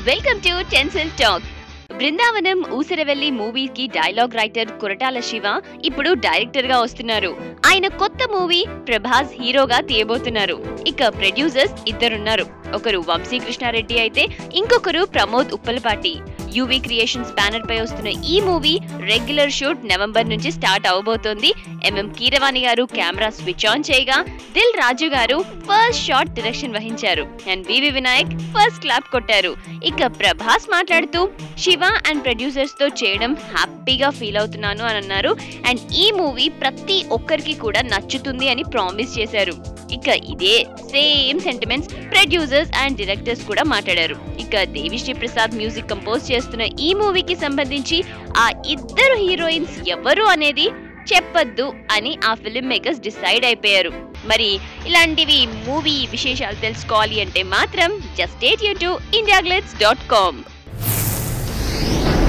welcome to టెన్సిల్ talk Brindavanam Oosaravelli మూవీకి dialogue writer Koratala Shiva ఇప్పుడు డైరెక్టర్ గా వస్తున్నారు ఆయన కొత్త మూవీ ప్రభాస్ హీరోగా తీయబోతున్నారు ఇక ప్రొడ్యూసర్స్ ఇద్దరున్నారు ఒకరు వంశీ కృష్ణారెడ్డి అయితే ఇంకొకరు Pramod Uppalapati UV Creations banner పై వస్తున్న ఈ మూవీ రెగ్యులర్ షూట్ నవంబర్ నుంచి స్టార్ట్ అవబోతోంది MM Keeravani garu camera switch on చేయగా Dil Raju garu first shot direction వహించారు and VV Vinayak first clap కొట్టారు ఇక ప్రభాస్ మాట్లాడుతూ శివ అండ్ ప్రొడ్యూసర్స్ తో చేయడం హ్యాపీగా ఫీల్ అవుతున్నాను అని అన్నారు అండ్ ఈ మూవీ ప్రతి ఒక్కరికి కూడా నచ్చుతుంది అని ప్రామిస్ చేశారు ఇక ఇదే same sentiments producers and directors కూడా మాట్లాడారు ఇక దేవిశ్రీ ప్రసాద్ మ్యూజిక్ కంపోజ్ చేస్తున్న ఈ మూవీకి సంబంధించి ఆ ఇద్దరు హీరోయిన్స్ ఎవరు అనేది చెప్పొద్దు అని ఆ ఫిల్మ్ మేకర్స్ డిసైడ్ అయిపోయారు మరి ఇలాంటివి మూవీ విశేషాలు తెలుసుకోవాలి అంటే మాత్రం just state you to India dot com